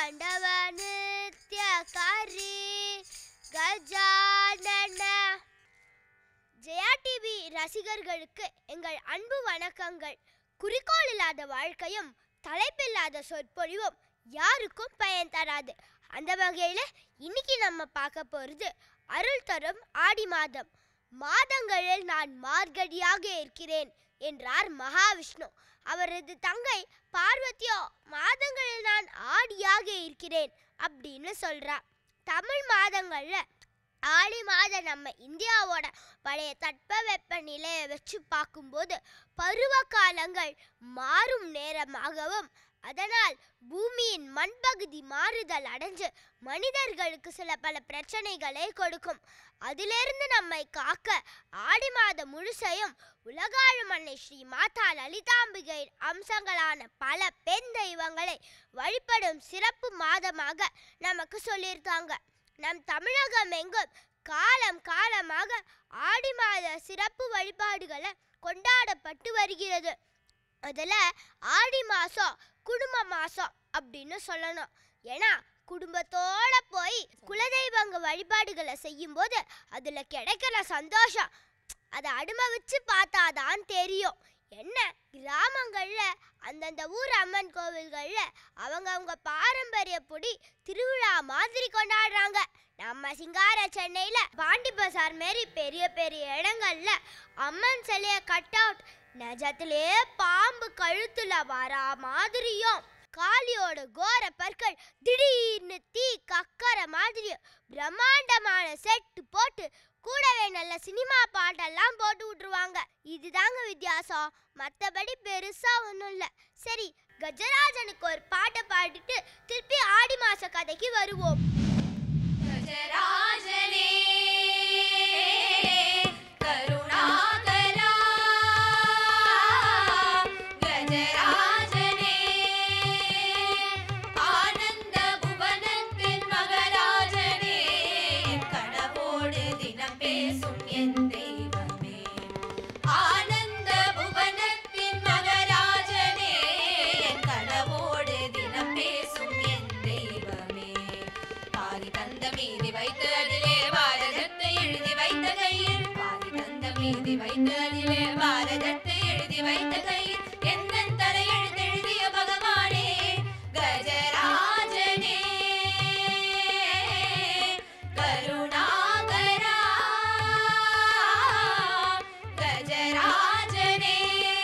தாண்டவ நித்யகாரி கஜானன ஜெயா டிவி ரசிகர்களுக்கு எங்கள் அன்பு வணக்கங்கள் குறிக்கோள் இல்லாத வாழ்க்கையும் தலைப்பில்லாத சொற்பொழிவும் யாருக்கும் பயன் தராது அந்த வகையில் இன்னைக்கு நம்ம பார்க்க போகிறது அருள் தரும் ஆடி மாதம் மாதங்களில் நான் மார்கழியாக இருக்கிறேன் என்றார் மகாவிஷ்ணு அவரது தங்கை பார்வதியோ மாதங்களில் நான் ஆடியாக இருக்கிறேன் அப்படின்னு சொல்றா தமிழ் மாதங்கள்ல ஆடி மாதம் நம்ம இந்தியாவோட பழைய தட்பவெப்ப நிலையை வச்சு பார்க்கும்போது பருவ காலங்கள் மாறும் நேரமாகவும் அதனால் பூமியின் மண்பகுதி மாறுதல் அடைஞ்சு மனிதர்களுக்கு சில பல பிரச்சனைகளை கொடுக்கும் அதிலிருந்து நம்மை காக்க ஆடி மாதம் முழுசையும் உலகாளும் அன்னை ஸ்ரீ மாதா லலிதாம்பிகை அம்சங்களான பல பெண் தெய்வங்களை வழிபடும் சிறப்பு மாதமாக நமக்கு சொல்லியிருக்காங்க நம் தமிழகம் எங்கும் காலம் காலமாக ஆடி மாத சிறப்பு வழிபாடுகளை கொண்டாடப்பட்டு வருகிறது அதில் ஆடி மாதம் குடும்ப மாதம் அப்படின்னு சொல்லணும் ஏன்னா குடும்பத்தோட போய் குலதெய்வங்க வழிபாடுகளை செய்யும்போது அதில் கிடைக்கிற சந்தோஷம் அதை அனுபவிச்சு பார்த்தாதான் தெரியும் என்ன கிராமங்களில் அந்தந்த ஊர் அம்மன் கோவில்களில் அவங்க அவங்க பாரம்பரியப்படி திருவிழா மாதிரி கொண்டாடுறாங்க நம்ம சிங்கார சென்னையில் பாண்டி பசார் மாரி பெரிய பெரிய இடங்கள்ல அம்மன் சிலையை கட் அவுட் நிஜத்திலே பாம்பு கழுத்துல வரா மாதிரியும் காளியோட கோர பற்கள் திடீர்னு தீ கக்கற மாதிரியும் பிரம்மாண்டமான செட்டு போட்டு கூடவே நல்ல சினிமா பாட்டெல்லாம் போட்டு விட்டுருவாங்க இதுதாங்க வித்தியாசம் மற்றபடி பெருசா ஒன்றும் இல்லை சரி கஜராஜனுக்கு ஒரு பாட்டை பாடிட்டு திருப்பி ஆடி மாச கதைக்கு வருவோம் கஜராஜனே கருணாகரா கஜராஜனே ஆனந்த புவனத்தின் மகராஜனே கனவோடு தினம் பேசும் என் தெய்வமே ஆனந்த புவனத்தின் மகராஜனே கனவோடு தினம் பேசும் என் தெய்வமே பாதி தந்த மீதி வைத்து அதிலே பாரதத்தை எழுதி வைத்த கையில் பாதி தந்த மீதி வைத்து அதிலே பாரதத்தை எழுதி வைத்த கையில் எந்த தலை எழுதெழுதிய பகவானே கஜராஜனே கருணாகரா கஜராஜனே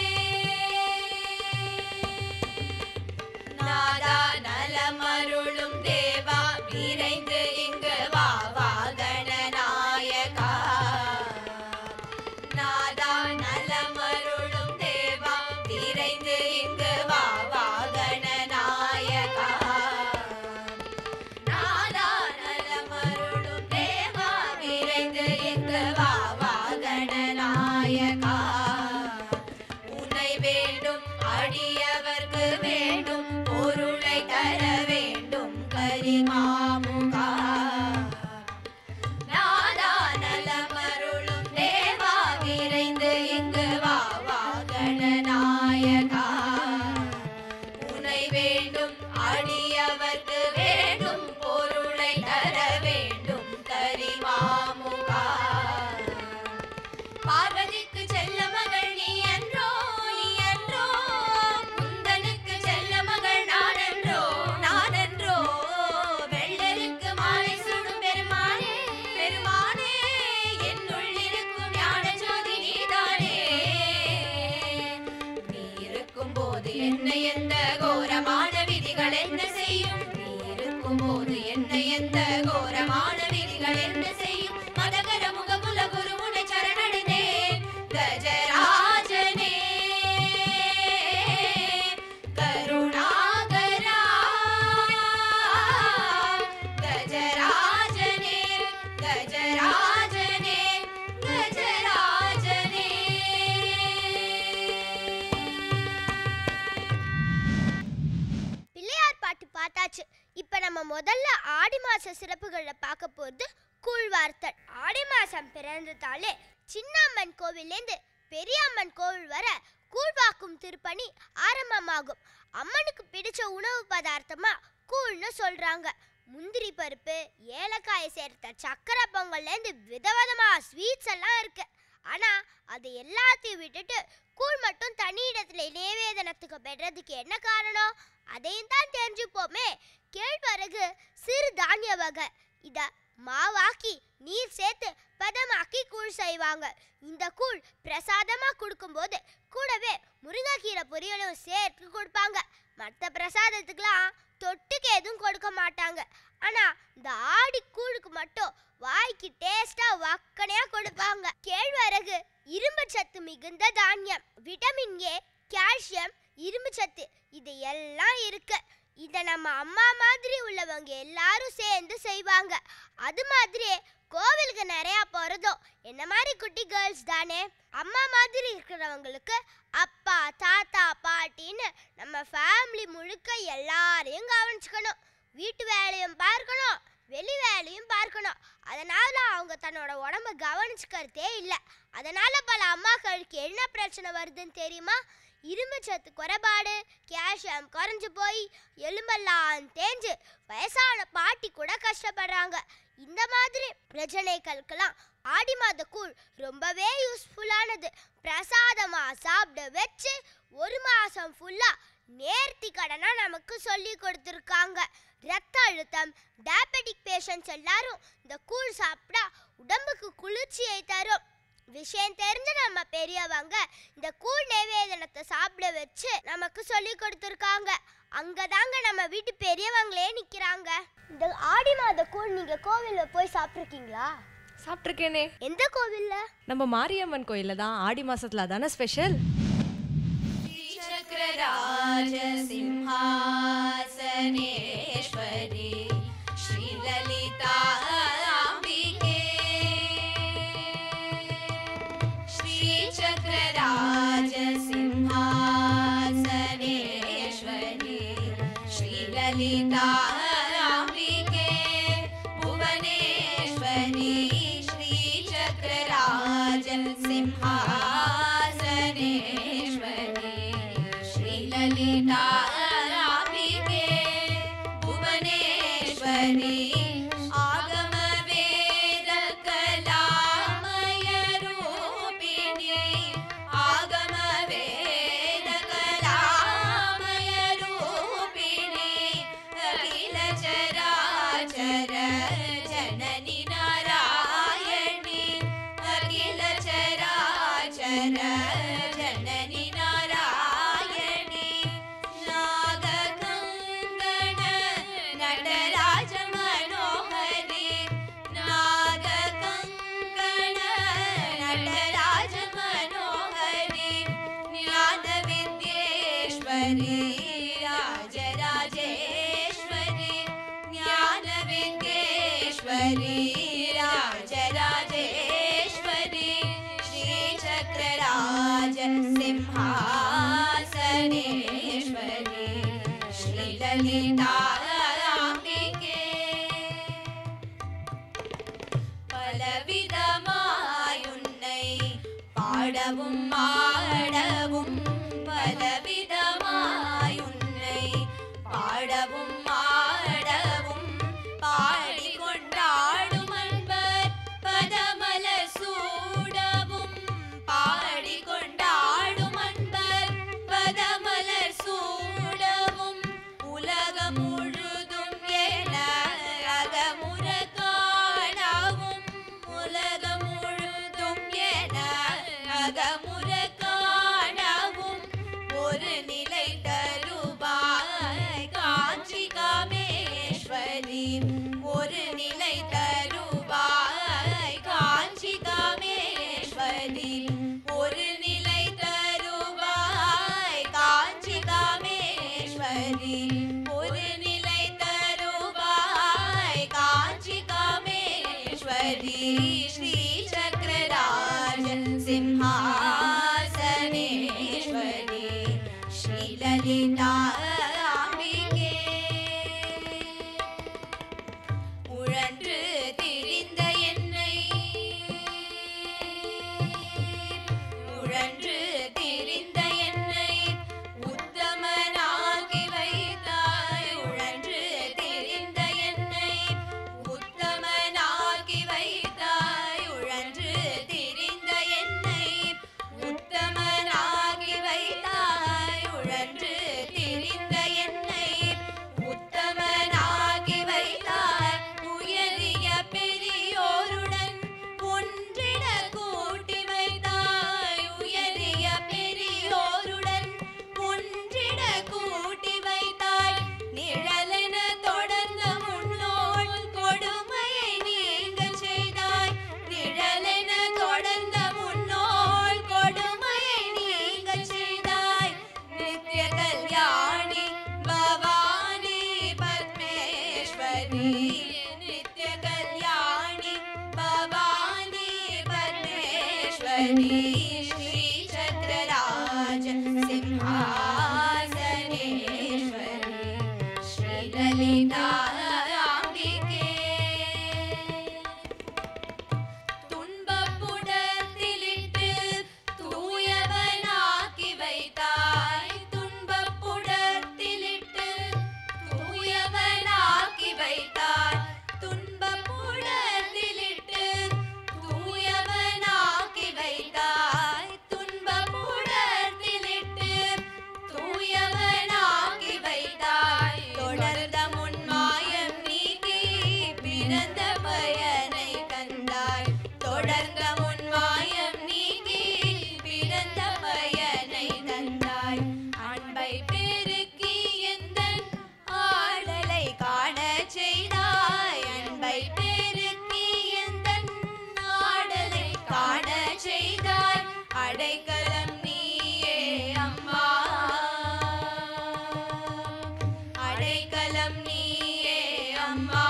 நாதா நலமருளும் தேவா விரைந்து இங்கு வா வா கணநாயகா நாதா நலமருளும் தேவா விரைந்து இங்கு வா வா கணநாயகா நாதா நலமருளும் தேவா விரைந்து இங்கு வா வா கணநாயகா உன்னை வேண்டும் அடியவர்க்கு வேண்டும் பொருளை தர வேண்டும் கரிமாமுகா நாதா நலமருளும் தேவா விரைந்து இங்கு வா வா கணநாயகா உன்னை வேண்டும் அடியவர்க்கு வேண்டும் பொருளை தர வேண்டும் கரிமாமுகா பார்வதிக்கு செல்ல மகள் நீ அன்றோ நீ அன்றோ குந்தனுக்கு செல்ல மகள் நான் அன்றோ நான் அன்றோ வெள்ளருக்கு மாலை சூடும் பெருமானே பெருமானே என்னுள் இருக்கும் ஞான ஜோதி நீதானே நீ இருக்கும் போது என்ன எந்த கோரமான விதிகள் என்ன செய்யும் நீ இருக்கும் போது என்ன எந்த கோரமான விதிகள் என்ன செய்யும் மதகர முகமுல குருமுனை சரணடைந்தேன் கஜராஜனே கருணாகரா கஜராஜனே கஜராஜனே கஜராஜனே பிள்ளையார் பாட்டு பார்த்தாச்சு இப்போ நம்ம முதல்ல ஆடி மாச சிறப்புகளை பார்க்க போகிறது கூழ்வார்த்தல் ஆடி மாசம் பிறந்ததாலே சின்னம்மன் கோவிலேருந்து பெரியம்மன் கோவில் வர கூழ்வாக்கும் திருப்பணி ஆரம்பமாகும் அம்மனுக்கு பிடிச்ச உணவு பதார்த்தமா கூழ்னு சொல்றாங்க முந்திரி பருப்பு ஏலக்காயை சேர்த்த சக்கரை பொங்கல்லேருந்து விதவிதமா ஸ்வீட்ஸ் எல்லாம் இருக்கு ஆனா அது எல்லாத்தையும் விட்டுட்டு கூழ் மட்டும் தனி இடத்துல நிவேதனத்துக்கு பெறதுக்கு என்ன காரணம் அதையும் தான் தெரிஞ்சுப்போமே கேழ்வரகு சிறு தானிய வகை இத மாவாக்கி நீர் சேர்த்து பதமாக்கி கூழ் செய்வாங்க இந்த கூழ் பிரசாதமா கொடுக்கும்போது கூடவே முருங்கைக்கீரை பொரியலும் சேர்த்து கொடுப்பாங்க மற்ற பிரசாதத்துக்கெல்லாம் தொட்டுக்கு எதுவும் கொடுக்க மாட்டாங்க ஆனா இந்த ஆடி கூழுக்கு மட்டும் வாய்க்கு டேஸ்டா வக்கனையா கொடுப்பாங்க கேழ்வரகு இரும்பு சத்து மிகுந்த தானியம் விட்டமின் ஏ கால்சியம் இரும்பு சத்து இது எல்லாம் இருக்கு இதை நம்ம அம்மா மாதிரி உள்ளவங்க எல்லாரும் சேர்ந்து செய்வாங்க அது மாதிரியே கோவிலுக்கு நிறையா போகிறதும் என்ன மாதிரி குட்டி கேர்ள்ஸ் தானே அம்மா மாதிரி இருக்கிறவங்களுக்கு அப்பா தாத்தா பாட்டின்னு நம்ம ஃபேமிலி முழுக்க எல்லாரையும் கவனிச்சுக்கணும் வீட்டு வேலையும் பார்க்கணும் வெளி வேலையும் பார்க்கணும் அதனால அவங்க தன்னோட உடம்ப கவனிச்சுக்கிறதே இல்லை அதனால பல அம்மாக்களுக்கு என்ன பிரச்சனை வருதுன்னு தெரியுமா இரும்பு சத்து குறைபாடு கேல்சியம் குறைஞ்சு போய் எலும்பெல்லாம் தேஞ்சு வயசான பாட்டி கூட கஷ்டப்படுறாங்க இந்த மாதிரி பிரச்சனைகளுக்கெல்லாம் ஆடி மாத கூழ் ரொம்பவே யூஸ்ஃபுல்லானது பிரசாதமா சாப்பிட வச்சு ஒரு மாசம் ஃபுல்லா நேர்த்தி கடனா நமக்கு சொல்லி கொடுத்துருக்காங்க ரத்த அழுத்தம் டயபெட்டிக் பேஷண்ட்ஸ் எல்லாரும் இந்த கூழ் சாப்பிட்டா உடம்புக்கு குளிர்ச்சியை தரும் விஷயம் தெரிஞ்ச நம்ம பெரியவங்க இந்த கூழ் நைவேதனத்தை சாப்பிட வச்சு நமக்கு சொல்லி கொடுத்துருக்காங்க அங்கதாங்க நம்ம வீட்டு பெரியவங்களே நிக்கிறாங்க இந்த ஆடி மாத கூழ் நீங்க கோவில்ல போய் சாப்பிட்ருக்கீங்களா சாப்பிட்ருக்கேனே எந்த கோவில்ல நம்ம மாரியம்மன் கோயில்ல தான் ஆடி மாசத்துல தானே ஸ்பெஷல் श्रीचक्रराज सिंहासनेश्वरी श्रीललिताम्बिके श्रीचक्रराज सिंहासनेश्वरी श्रीललिताम्बिके भुवनेश्वरी श्रीचक्रराज सिंहासनेश्वरी श्रीललिताम्बिके भुवनेश्वरी आगमवेदकलामयरूपिणी आगमवेदकलामयरूपिणी अखिलचराचर जननि नारायणी अखिलचराचर जननि नारायणी नागकङ्गण नटराज मनोहरि नागकङ्गण नटराज मनोहरि ज्ञानविद्येश्वरी राजराजेश्वरी ज्ञानविद्येश्वरी राजराजेश्वरी श्रीचक्रराज सिंहासनेश्वरी श्रीललिताम्बिके பலவிதமாயுன்னை பாடவும் ஆடவும் பலவிதமாயுன்னை பாடவும் ஆடவும் பாடிக்கொண்டாடும் அன்பர் பதமல சூடவும் பாடிக்கொண்டாடும் அன்பர் பதமலர் சூடவும் உலகம் முழுதும் என அகமுற காணவும் உலகம் முழுதும் என அகமுற காணவும் ஒரு நிலை தருவாய் காஞ்சி காமேஸ்வரி ஒரு நிலை தருவாய் காஞ்சி காமேஸ்வரி ஒரு நிலை தருவாய் காஞ்சி காமேஸ்வரி ஒரு நிலை தருவாய் காஞ்சி காமேஸ்வரி ஸ்ரீ சக்கரராஜ சிம்ஹாசனேஸ்வரி ஸ்ரீ லலிதாம்பிகே உழன்று திரிந்த என்னை உழன்று திரிந்த என்னை உத்தமனாகி வைத்தாய் உழன்று श्रीचक्रराज सिंहासनेश्वरी श्रीललिताम्बिके துன்பப்புடத்திலிட்டு தூயவனாக்கி வைத்தாய் துன்பப்புடத்திலிட்டு தூயவனாக்கி வைத்தாய் துன்பப்புடத்திலிட்டு தூயவனாக்கி வைத்தாய் துன்பப்புடத்திலிட்டு தூயவனாக்கி வைத்தாய் தொடர்ந்த முன்மாயம் நீக்கி பிறந்த பயனை கண்டாய் தொடர்ந்த முன்மாயம் நீக்கி பிறந்த பயனை தந்தாய் அன்பை பெருக்கி எந்தன் ஆடலை காணச் செய்தாய் அன்பை பெருக்கி எந்தன் ஆடலை காணச் செய்தாய் அடைக்கலம் நீயே அம்மா அடைக்கலம் நீயே அம்மா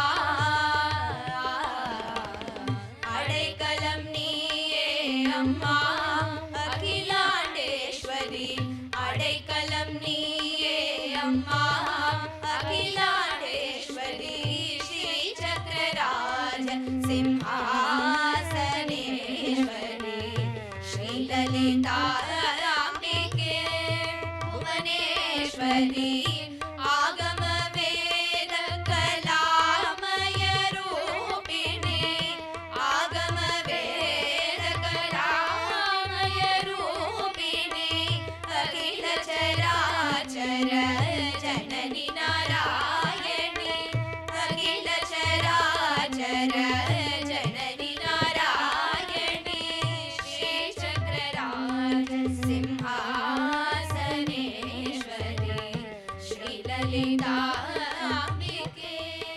அடைக்கலம் நீயே அம்மா அகிலாண்டேஸ்வரி அடைக்கலம் நீயே அம்மா அகிலாண்டேஸ்வரி ஸ்ரீ சக்கரராஜ சிம்ஹாசனேஸ்வரி ஸ்ரீலலிதாம்பிகே புவனேஸ்வரி ஆகம வேத கலாமய ரூபிணி ஆகம வேத கலாமய ரூபிணி அகில சராச்சர ஜனனி நாராயணி அகில சராச்சர ஜனனி நாராயணி ஸ்ரீ சக்கரராஜ சிம்ஹாசனேஸ்வரி ஸ்ரீலலிதாம்பிகே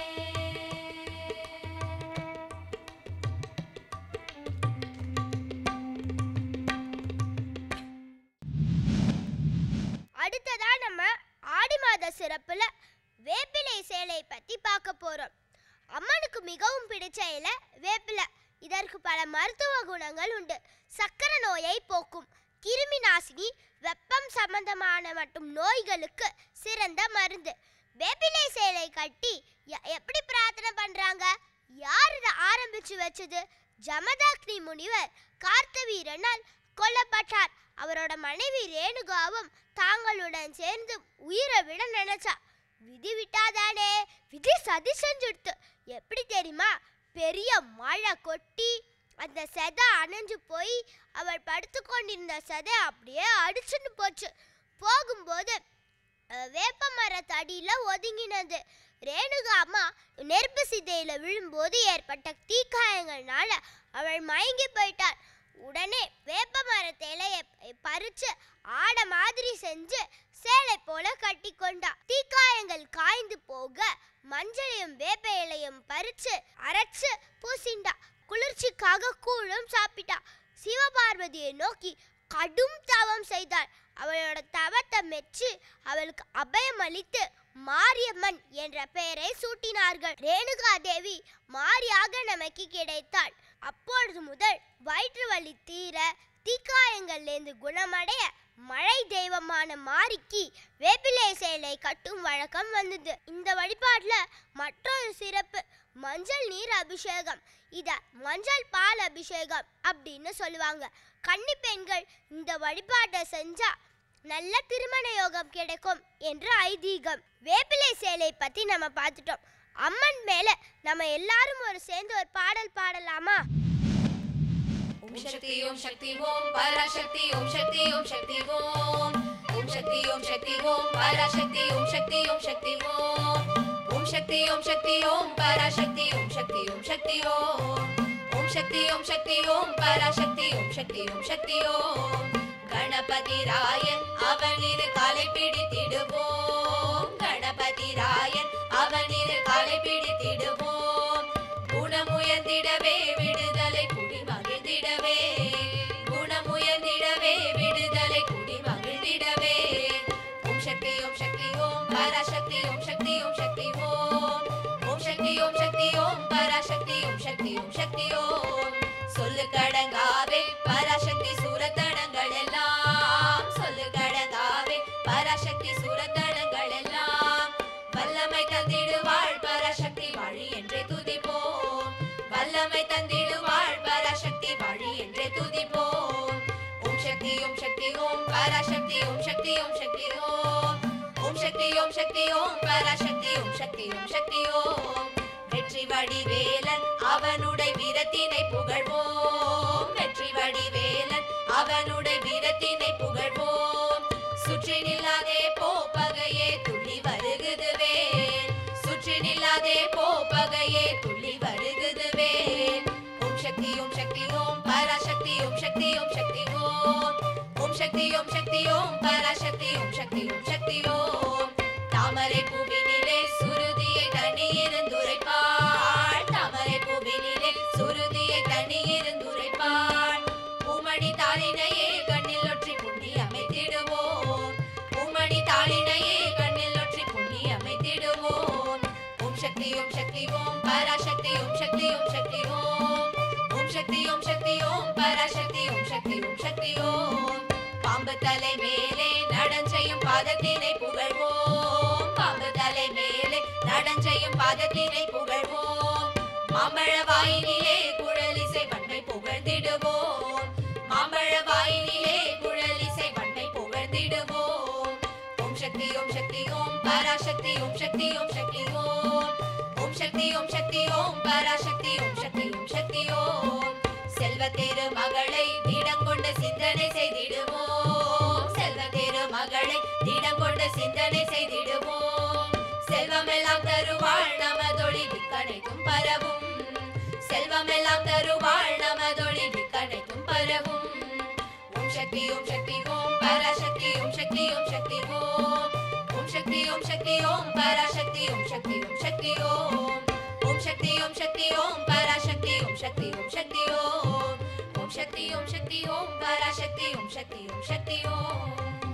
அடுத்ததா நம்ம ஆடி மாத சிறப்புல வேப்பிலை சேலை பத்தி பார்க்க போறோம் அம்மனுக்கு மிகவும் பிடிச்ச இலை வேப்பிலை இதற்கு பல மருத்துவ குணங்கள் உண்டு சக்கரை நோயை போக்கும் கிருமி நாசினி வெப்பம் சம்பந்தமான மற்றும் நோய்களுக்கு சிறந்த மருந்து வேப்பிலை சேலை கட்டி எ- எப்படி பிரார்த்தனை பண்றாங்க யார் இதை ஆரம்பிச்சு வச்சது ஜமதாக்னி முனிவர் கார்த்தவீரனால் கொல்லப்பட்டார் அவரோட மனைவி ரேணுகாவும் தாங்களுடன் சேர்ந்து உயிரை விட நினைச்சா விதி விட்டாதானே விதி சதி செஞ்சுடுத்து எப்படி தெரியுமா பெரிய மழை கொட்டி அந்த செதை அணைஞ்சு போய் அவள் படுத்து கொண்டிருந்த செதை அப்படியே அடிச்சுன்னு போச்சு போகும்போது அஹ், வேப்ப மரத்தடியில் ஒதுங்கினது ரேணுகா அம்மா நெருப்பு சிதையில விழும்போது ஏற்பட்ட தீக்காயங்கள்னால அவள் மயங்கி போயிட்டாள் உடனே வேப்ப மரத்த இலையை ப- பறிச்சு ஆட மாதிரி செஞ்சு சேலை போல கட்டி கொண்டா தீக்காயங்கள் காய்ந்து போக மஞ்சளையும் வேப்ப இலையும் பறிச்சு அரைச்சு பூசிண்டா குளிர்ச்சிக்காக கூழும் சாப்பிட்டா சிவபார்வதியை நோக்கி கடும் தவம் செய்தாள் அவளோட தவத்தை மெச்சு அவளுக்கு அபயம் அளித்து மாரியம்மன் என்ற பெயரை சூட்டினார்கள் ரேணுகா தேவி மாரியாக நமக்கு கிடைத்தாள் அப்பொழுது முதல் வயிற்று வலி தீர தீக்காயங்கள்லேருந்து குணமடைய மழை தெய்வமான மாரிக்கு வேப்பிலை சேலை கட்டும் வழக்கம் வந்தது இந்த வழிபாட்டுல மற்றொரு சிறப்பு மஞ்சள் நீர் அபிஷேகம் இத மஞ்சள் பால் அபிஷேகம் அப்படின்னு சொல்லுவாங்க கன்னி பெண்கள் இந்த வழிபாட்டை செஞ்சா நல்ல திருமண யோகம் கிடைக்கும் என்று ஐதீகம் வேப்பிலை சேலை பத்தி நம்ம பார்த்துட்டோம் அம்மன் மேல நம்ம எல்லாரும் ஒரு சேர்ந்து ஒரு பாடல் பாடலாமா ओम शक्ति ओम शक्ति ओम पराशक्ति ओम शक्ति ओम शक्ति ओम ओम शक्ति ओम शक्ति ओम पराशक्ति ओम शक्ति ओम शक्ति ओम ओम शक्ति ओम शक्ति ओम पराशक्ति ओम शक्ति ओम शक्ति ओम ओम शक्ति ओम शक्ति ओम पराशक्ति ओम शक्ति ओम शक्ति ओम கணபதி ராயன் அவனிரு காலை பிடித்திடுவோம் கணபதி ராயன் அவனிரு காலை பிடித்திடுவோம் குணமுயர்ந்திடவே விடுதலை குடி மகிழ்ந்திடவே குணமுயர்ந்திடவே விடுதலை குடி மகிழ்ந்திடவே ஓம் சக்தி ஓம் சக்தி ஓம் பராசக்தி ஓம் சக்தி ஓம் சக்தி ஓம் ஓம் சக்தி ஓம் சக்தி ஓம் பராசக்தி ஓம் சக்தி ஓம் சக்தி ஓம் சொல்லு கடங்காவே பராசக்தி வல்லமை தந்திடுவாள் பராசக்தி வாழி என்றே துதிப்போம் ஓம் சக்தி ஓம் சக்தி ஓம் பராசக்தி ஓம் சக்தி ஓம் சக்தி ஓம் ஓம் சக்தி ஓம் சக்தி ஓம் பராசக்தி ஓம் சக்தி ஓம் சக்தி ஓம் வெற்றி வடிவேலன் அவனுடைய வீரத்தினை புகழ்வோம் வெற்றி வடிவேலன் அவனுடைய வீரத்தினை புகழ்வோம் சுற்றி நில்லாதே போ பகையே துள்ளி வருகுது வேல் சுற்றி நில்லாதே போ பகையே துள்ளி வருகுது வேல் ஓம் சக்தி ஓம் சக்தி ஓம் பராசக்தி ஓம் சக்தி ஓம் சக்தி ஓம் ஓம் சக்தி ஓம் சக்தி ஓம் பராசக்தி ஓம் சக்தி ஓம் சக்தி ஓம் தாமரை பூவினிலே சுருதியை தண்ணி இருந்துரைப்பாள் தாமரை பூவினிலே சுருதியை தண்ணி இருந்துரைப்பாள் பூமணி தாளினையே கண்ணில் ஒற்றி புண்ணி அமைத்திடுவோம் பூமணி தாளினையே கண்ணில் ஒற்றி புண்ணி அமைத்திடுவோம் ஓம் சக்தி ஓம் சக்தி ஓம் பராசக்தி ஓம் சக்தி ஓம் சக்தி ஓம் ஓம் சக்தி ஓம் சக்தி ஓம் பராசக்தி ஓம் சக்தி ஓம் சக்தி ஓம் பாம்பு தலை மேலே நடஞ்செய்யும் பாதத்தினை புகழ்வோம் பாம்பு தலை மேலே நடஞ்செய்யும் பாதத்தினை புகழ்வோம் மாம்பழ வாயினிலே குழலிசை வண்ணை புகழ்ந்திடுவோம் மாம்பழ வாயினிலே குழலிசை வண்ணை புகழ்ந்திடுவோம் ஓம் சக்தி ஓம் சக்தி ஓம் பராசக்தி ஓம் சக்தி ஓம் சக்தி ஓம் ஓம் சக்தி ஓம் சக்தி ஓம் பராசக்தி ஓம் சக்தி ஓம் சக்தி ஓம் செல்வ தேரு மகளை திடங்கொண்ட சிந்தனை செய்திடுவோம் செல்வ தேரு மகளை திடங்கொண்ட சிந்தனை செய்திடுவோம் செல்வமெல்லாம் தருவாள் நமதொழி விக்கனைக்கும் பரவும் செல்வமெல்லாம் தருவாள் நமதொழி விக்கனைக்கும் பரவும் ஓம் சக்தி ஓம் சக்தி ஓம் பராசக்தி ஓம் சக்தி ஓம் சக்தி ஓம் ஓம் சக்தி ஓம் சக்தி ஓம் பராசக்தி ஓம் சக்தி ஓம் சக்தி ஓம் ஓம் சக்தி ஓம் சக்தி ஓம் பராசக்தி ஓம் சக்தி ஓம் சக்தி ஓம் ஓம் சக்தி ஓம் சக்தி ஓம் பராசக்தி ஓம் சக்தி ஓம் சக்தி ஓம்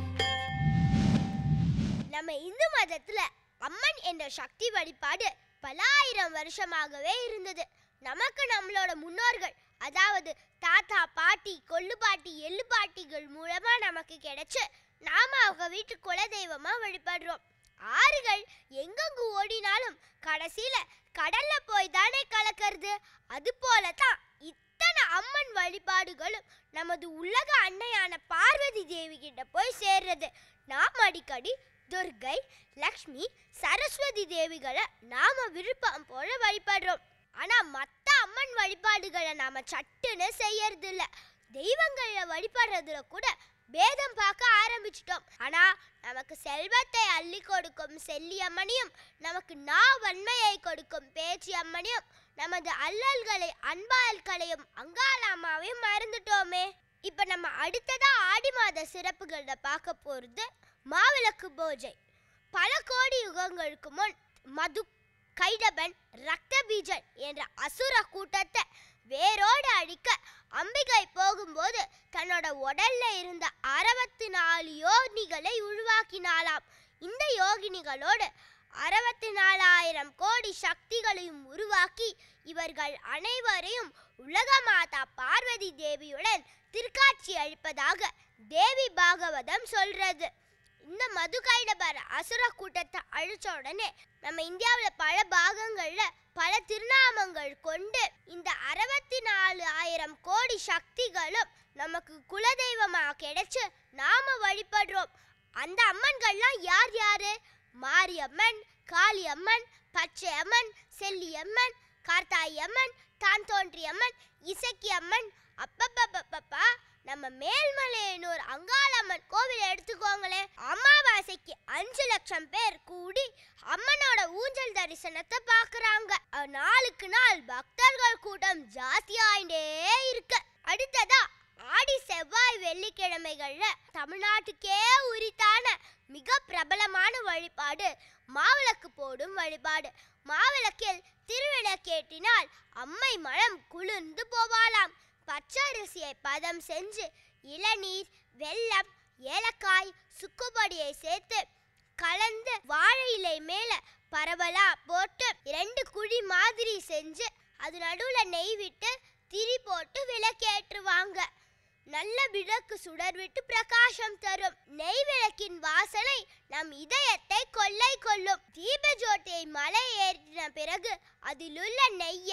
நம்ம இந்து மதத்துல அம்மன் என்ற சக்தி வழிபாடு பல ஆயிரம் வருஷமாகவே இருந்தது நமக்கு நம்மளோட முன்னோர்கள் அதாவது தாத்தா பாட்டி கொள்ளு பாட்டி எள்ளு பாட்டிகள் மூலமா நமக்கு கிடைச்சு நாம அவங்க வீட்டு குலதெய்வமா வழிபடுறோம் ஆறுகள் எங்கெங்கு ஓடினாலும் கடைசியில கடல்ல போய் தானே கலக்கிறது அது போல தான் இத்தனை அம்மன் வழிபாடுகளும் நமது உலக அன்னையான பார்வதி தேவி கிட்ட போய் சேர்றது நாம் அடிக்கடி துர்கை லக்ஷ்மி சரஸ்வதி தேவிகளை நாம விருப்பம் போல வழிபடுறோம் ஆனா மத்த அம்மன் வழிபாடுகளை நாம சட்டுன்னு செய்யறது இல்ல தெய்வங்களை வழிபடுறதுல கூட பேதம் பார்க்க ஆரம்பிச்சிட்டோம் ஆனா நமக்கு செல்வத்தை அள்ளி கொடுக்கும் செல்லியம்மனையும் நமக்கு நா வன்மையை கொடுக்கும் பேச்சி அம்மனையும் நமது அல்லல்களை அன்பால் களையும் அங்காளாமாவையும் மறந்துட்டோமே இப்ப நம்ம அடுத்ததா ஆடி மாத சிறப்புகளை பார்க்க போறது மாவிளக்கு பூஜை பல கோடி யுகங்களுக்கு முன் மது கைடபன் ரக்தபீஜன் என்ற அசுர கூட்டத்தை வேரோடு அழிக்க அம்பிகை போகும்போது தன்னோட உடல்ல இருந்த அறுபத்தி நாலு யோகினிகளை உருவாக்கினாளாம் இந்த யோகினிகளோடு அறுபத்தி நாலாயிரம் கோடி சக்திகளையும் உருவாக்கி இவர்கள் அனைவரையும் உலகமாதா பார்வதி தேவியுடன் திருக்காட்சி அளிப்பதாக தேவி பாகவதம் சொல்றது இந்த மதுகைடபர அசுர கூட்டத்தை அழிச்ச உடனே நம்ம இந்தியாவில் பல பாகங்கள்ல பல திருநாமங்கள் கொண்டு இந்த அறுபத்தி நாலு ஆயிரம் கோடி சக்திகளும் நமக்கு குலதெய்வமா கிடைச்சு நாம வழிபடுறோம் அந்த அம்மன்கள்லாம் யார் யாரு மாரியம்மன் காளியம்மன் பச்சையம்மன் செல்லியம்மன் கார்த்தாயம்மன் தான் தோன்றியம்மன் இசக்கியம்மன் அப்பப்பப்பப்பா நம்ம மேல்மலையனூர் அங்காளம்மன் கோவில் எடுத்துக்கோங்களேன் அமாவாசைக்கு அஞ்சு லட்சம் பேர் கூடி அம்மனோட ஊஞ்சல் தரிசனத்தை பார்க்கறாங்க அஹ் நாளுக்கு நாள் பக்தர்கள் கூட்டம் ஜாஸ்தியாயிட்டே இருக்கு அடுத்ததா ஆடி செவ்வாய் வெள்ளிக்கிழமைகள்ல தமிழ்நாட்டுக்கே உரித்தான மிக பிரபலமான வழிபாடு மாவிளக்கு போடும் வழிபாடு மாவிளக்கில் திருவிளக்கேற்றினால் அம்மை மனம் குளிர்ந்து போவாளாம் பச்சரிசியை பதம் செஞ்சு இளநீர் வெல்லம் ஏலக்காய் சுக்குப்பொடியை சேர்த்து கலந்து வாழை இலை மேல பரவலா போட்டு ரெண்டு குழி மாதிரி செஞ்சு அது நடுவுல நெய் விட்டு திரி போட்டு விளக்கேற்றுவாங்க நல்ல விளக்கு சுடர் விட்டு பிரகாசம் தரும் நெய் விளக்கின் வாசனை நம் இதயத்தை கொள்ளை கொள்ளும் தீப ஜோதியை மலை ஏற்றின பிறகு அதிலுள்ள நெய்யை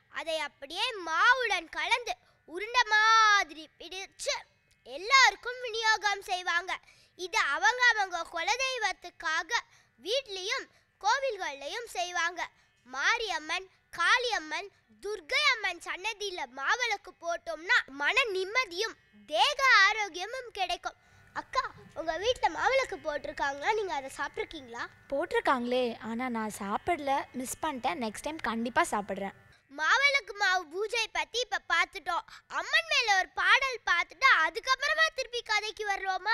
அதை அப்படியே மாவுடன் கலந்து உருண்டை மாதிரி பிடிச்சு எல்லாருக்கும் விநியோகம் செய்வாங்க இது அவங்க அவங்க குலதெய்வத்துக்காக வீட்லேயும் கோவில்கள்லையும் செய்வாங்க மாரியம்மன் காளியம்மன் துர்கை அம்மன் சன்னதியில மாவிளக்கு போட்டோம்னா மன நிம்மதியும் தேக ஆரோக்கியமும் கிடைக்கும் அக்கா உங்க வீட்ல மாவிளக்கு போட்டிருக்காங்க நீங்க அதை சாப்பிட்ருக்கீங்களா போட்டிருக்காங்களே ஆனால் நான் சாப்பிடல மிஸ் பண்ணிட்டேன் நெக்ஸ்ட் டைம் கண்டிப்பாக சாப்பிட்றேன் மாவிளக்கு மாவு பூஜை பத்தி இப்ப பார்த்துட்டோம் அம்மன் மேல ஒரு பாடல் பார்த்துட்டு அதுக்கப்புறமா திருப்பி கதைக்கு வருவோமா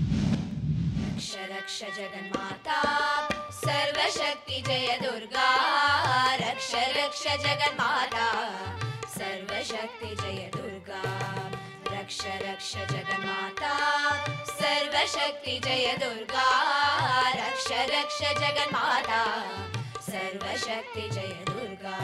रक्ष रक्ष जगन्माता सर्वशक्ति जय दुर्गा रक्ष रक्ष जगन्माता सर्वशक्ति जय दुर्गा रक्ष रक्ष जगन्माता सर्वशक्ति जय दुर्गा रक्ष रक्ष जगन्माता सर्वशक्ति जय दुर्गा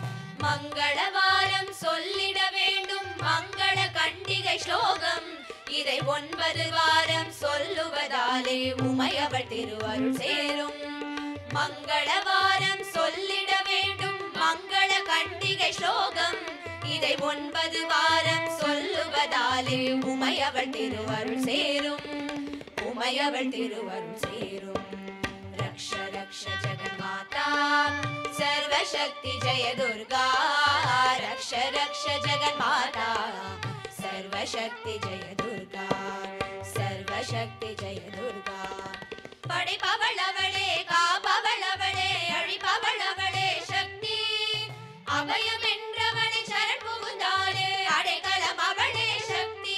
மங்களவாரம் சொல்லிட வேண்டும் மங்கள கண்டிகை ஸ்லோகம் இதை ஒன்பது வாரம் சொல்லுவதாலே உமையவள் திருவருள் சேரும் மங்களவாரம் சொல்லிட வேண்டும் மங்கள கண்டிகை ஸ்லோகம் இதை ஒன்பது வாரம் சொல்லுவதாலே உமையவள் திருவருள் சேரும் உமையவள் திருவருள் சேரும் रक्ष रक्ष जगन्माता सर्वशक्ति जय दुर्गा रक्ष रक्ष जगन्माता सर्वशक्ति जय दुर्गा सर्वशक्ति जय दुर्गा படைப்பவளவளே காப்பவளவளே அழிப்பவளவளே சக்தி அபயம் என்றவளை சரண் புகுந்தாலே அடைக்கலம் அவளே சக்தி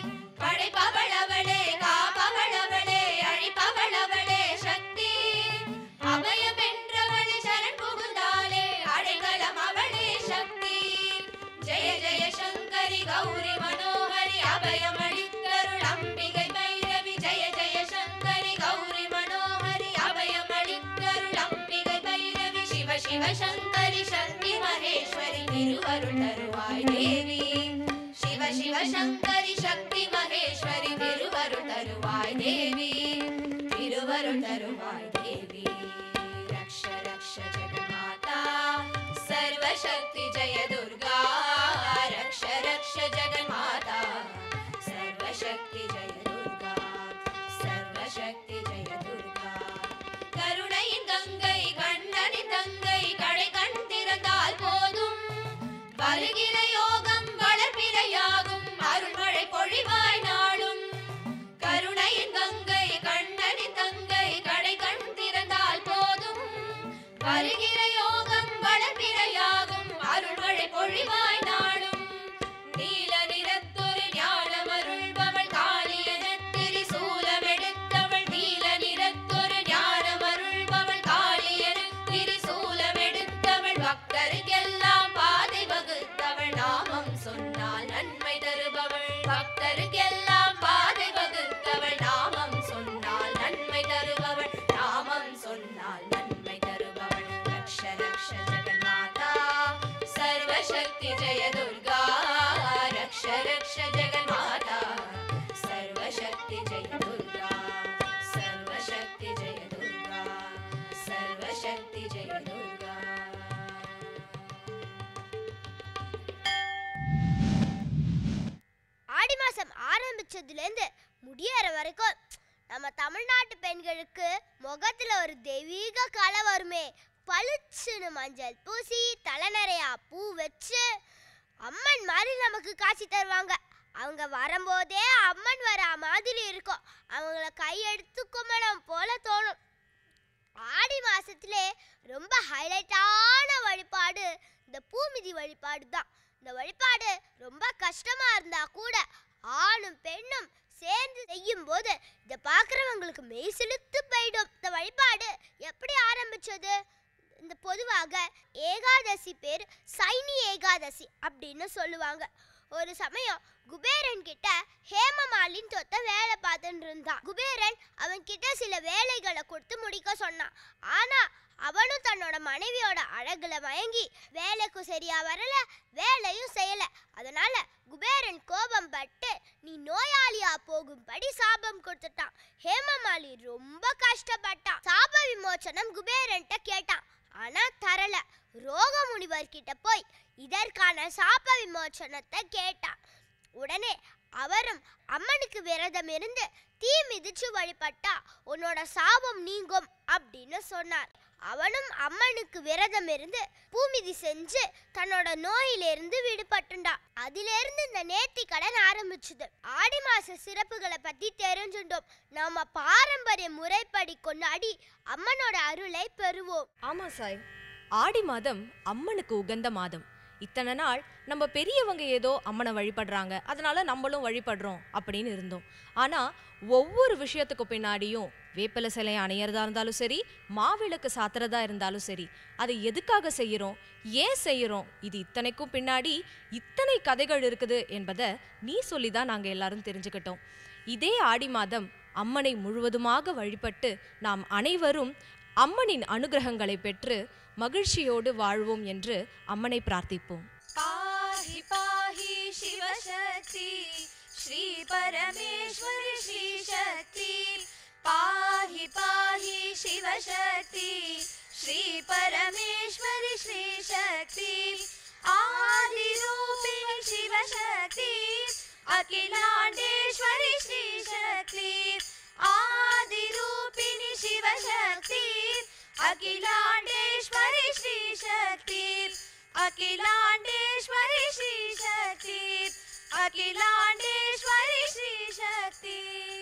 படைப்பவளவளே காப்பவளவளே அழிப்பவளவளே சக்தி அபயம் என்றவளை சரண் புகுந்தாலே அடைக்கலம் அவளே சக்தி ஜெய ஜெய சங்கரி கௌரி மனோஹரி அபயம் அளித்தருள் அம்பிகை பைரவி ஜெய ஜெய சங்கரி கௌரி மனோஹரி அபயம் அளித்தருள் அம்பிகை பைரவி சிவ சிவ சங்கரி சக்தி மகேஸ்வரி திருவருள் தருவாய் தேவி சிவ சிவ சங்கரி சக்தி மகேஸ்வரி திருவருள் தருவாய் தேவி திருவருள் தருவாய் தேவி ரக்ஷ ரக்ஷ ஜெகன்மாதா सर्वशक्ति जय दुर्गा रक्ष रक्ष जगन्माता सर्वशक्ति जय दुर्गा सर्वशक्ति जय दुर्गा கருணையின் கங்கை கண்ணனின் தங்கை கடை கண் திறந்தால் போதும் வருகிற யோகம் வளர்பிறையாகும் அருள்மழை பொழிவாய் நாளும் கருணையின் கங்கை கண்ணனின் தங்கை கடை கண் திறந்தால் போதும் வருகிற யோகம் வளர்பிறையாகும் அருள்மழை பொழிவாய் நாளும் நீல நிறத்தொரு ஞானம் அருள்பவள் காளியன திரிசூலமெடுத்தவள் நீல நிறத்தொரு ஞானம் அருள்பவள் காளியன திரிசூலமெடுத்தவள் பக்தருக்கெல்லாம் பாதை வகுத்தவள் நாமம் சொன்னால் நன்மை தருபவள் பக்தருக்கெல்லாம் பாதை வகுத்தவள் நாமம் சொன்னால் நன்மை தருபவள் நாமம் சொன்னால் நன்மை தருபவள் ரக்ஷ ரக்ஷ ஜெகன்மாதா सर्वशक्ति जय दुर्गा रक्ष रक्ष जगन्माता सर्वशक्ति जय दुर्गा सर्वशक्ति जय दुर्गा सर्वशक्ति जय दुर्गा ஆடி மாசம் ஆரம்பிச்சதுலேருந்து முடியற வரைக்கும் நம்ம தமிழ்நாட்டு பெண்களுக்கு முகத்துல ஒரு தெய்வீக கலை வருமே பளிச்சுன்னு மஞ்சள் பூசி தலை நிறையா பூ வச்சு அம்மன் மாதிரி நமக்கு காட்சி தருவாங்க அவங்க வரும்போதே அம்மன் வர மாதிரி இருக்கும் அவங்கள கையெடுத்து கும்பிடும் போல தோணும் ஆடி மாசத்திலே ரொம்ப ஹைலைட்டான வழிபாடு இந்த பூமிதி வழிபாடு தான் இந்த வழிபாடு ரொம்ப கஷ்டமா இருந்தா கூட ஆணும் பெண்ணும் சேர்ந்து செய்யும் போது இதை பார்க்குறவங்களுக்கு மெய் சிலுத்து போயிடும் இந்த வழிபாடு எப்படி ஆரம்பிச்சது இந்த பொதுவாக ஏகாதசி பேர் சைனி ஏகாதசி அப்படின்னு சொல்லுவாங்க ஒரு சமயம் குபேரன் கிட்ட ஹேமமாலின் தொத்த வேலை பார்த்துட்டு இருந்தான் குபேரன் அவன் கிட்ட சில வேலைகளை கொடுத்து முடிக்க சொன்னான் ஆனா அவனும் தன்னோட மனைவியோட அழகுல மயங்கி வேலைக்கு சரியா வரல வேலையும் செய்யல அதனால குபேரன் கோபம் பட்டு நீ நோயாளியா போகும்படி சாபம் கொடுத்துட்டான் ஹேமமாலி ரொம்ப கஷ்டப்பட்டான் சாப விமோச்சனம் குபேரன்ட்ட கேட்டான் ஆனா தரல ரோக முனிவர் கிட்ட போய் இத சாப விமோச்சனத்தை கேட்டான் உடனே அவரும் அம்மனுக்கு விரதம் இருந்து தீ மிதிச்சு வழிபட்டா உன்னோட சாபம் நீங்கும் அப்படின்னு சொன்னார் அவனும் அம்மனுக்கு விரதம் இருந்து பூமிதி செஞ்சு தன்னோட நோயிலிருந்து விடுபட்டுண்டான் அதிலிருந்து இந்த நேர்த்தி கடன் ஆரம்பிச்சுது ஆடி மாச சிறப்புகளை பத்தி தெரிஞ்சுட்டோம் நாம பாரம்பரிய முறைப்படி கொண்டாடி அம்மனோட அருளை பெறுவோம் ஆமா சாய் ஆடி மாதம் அம்மனுக்கு உகந்த மாதம் இத்தனை நாள் நம்ம பெரியவங்க ஏதோ அம்மனை வழிபடுறாங்க அதனால நம்மளும் வழிபடுறோம் அப்படின்னு இருந்தோம் ஆனா ஒவ்வொரு விஷயத்துக்கு பின்னாடியும் வேப்பிலை சிலை அணையிறதா இருந்தாலும் சரி மாவிளக்கு சாத்துறதா இருந்தாலும் சரி அதை எதுக்காக செய்யறோம் ஏன் செய்யறோம் இது இத்தனைக்கும் பின்னாடி இத்தனை கதைகள் இருக்குது என்பதை நீ சொல்லி தான் நாங்க எல்லாரும் தெரிஞ்சுக்கிட்டோம் இதே ஆடி மாதம் அம்மனை முழுவதுமாக வழிபட்டு நாம் அனைவரும் அம்மனின் அனுகிரகங்களை பெற்று மகிழ்ச்சியோடு வாழ்வோம் என்று அம்மனை பிரார்த்திப்போம் पाहि पाहि शिवशक्ति श्री परमेश्वरि श्रीशक्ति पाहि पाहि शिवशक्ति श्री परमेश्वरि श्रीशक्ति आदिरूपिणि शिवशक्ति अखिलाण्डेश्वरि श्रीशक्ति आदिरूपिणि शिवशक्ति अखिलाण्डेश्वरि श्रीशक्ति अखिलाण्डेश्वरि श्रीशक्ति अखिलाण्डेश्वरि श्रीशक्ति